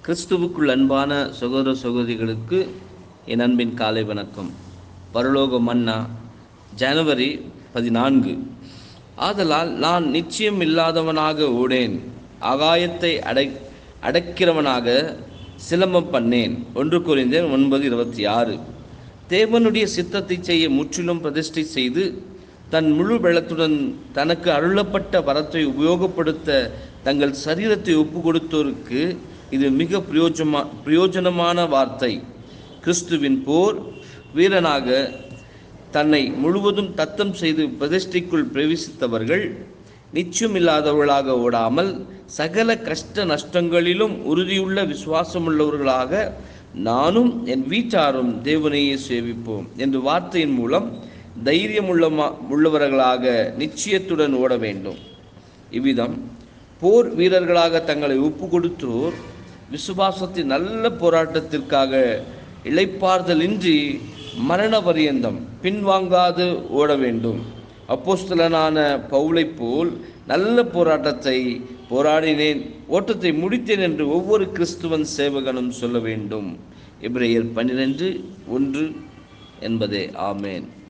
கிறிஸ்துவுக்குள் அன்பான சகோதர சகோதரிகளுக்கு என் அன்பின் காலை வணக்கம் பரலோக மன்னா ஜனவரி பதினான்கு ஆதலால் நான் நிச்சயம் இல்லாதவனாக ஓடேன் ஆகாயத்தை அடை அடக்கிறவனாக சிலம்பம் பண்ணேன் ஒன்று குறைந்தேன் ஒன்பது இருபத்தி ஆறு தேவனுடைய சித்தத்தை செய்ய முற்றிலும் பிரதிஷ்டை செய்து தன் முழு பலத்துடன் தனக்கு அருளப்பட்ட வரத்தை உபயோகப்படுத்த தங்கள் சரீரத்தை ஒப்பு கொடுத்தோருக்கு இது மிக பிரயோஜமா பிரயோஜனமான வார்த்தை கிறிஸ்துவின் போர் வீரனாக தன்னை முழுவதும் தத்தம் செய்து பிரதிஷ்டைக்குள் பிரவேசித்தவர்கள் நிச்சயமில்லாதவர்களாக ஓடாமல் சகல கஷ்ட நஷ்டங்களிலும் உறுதியுள்ள விசுவாசமுள்ளவர்களாக நானும் என் வீட்டாரும் தேவனையே சேவிப்போம் என்று வார்த்தையின் மூலம் தைரியமுள்ள உள்ளவர்களாக நிச்சயத்துடன் ஓட வேண்டும் இவ்விதம் போர் வீரர்களாக தங்களை ஒப்பு கொடுத்தோர் விசுவாசத்தின் நல்ல போராட்டத்திற்காக இளைப்பாறுதலின்றி மரண பரியந்தம் பின்வாங்காது ஓட வேண்டும் அப்போஸ்தலனான பவுலைப் போல் நல்ல போராட்டத்தை போராடினேன் ஓட்டத்தை முடித்தேன் என்று ஒவ்வொரு கிறிஸ்துவன் சேவகனும் சொல்ல வேண்டும் எப்ரேயர் பன்னிரெண்டு ஒன்று என்பதே ஆமேன்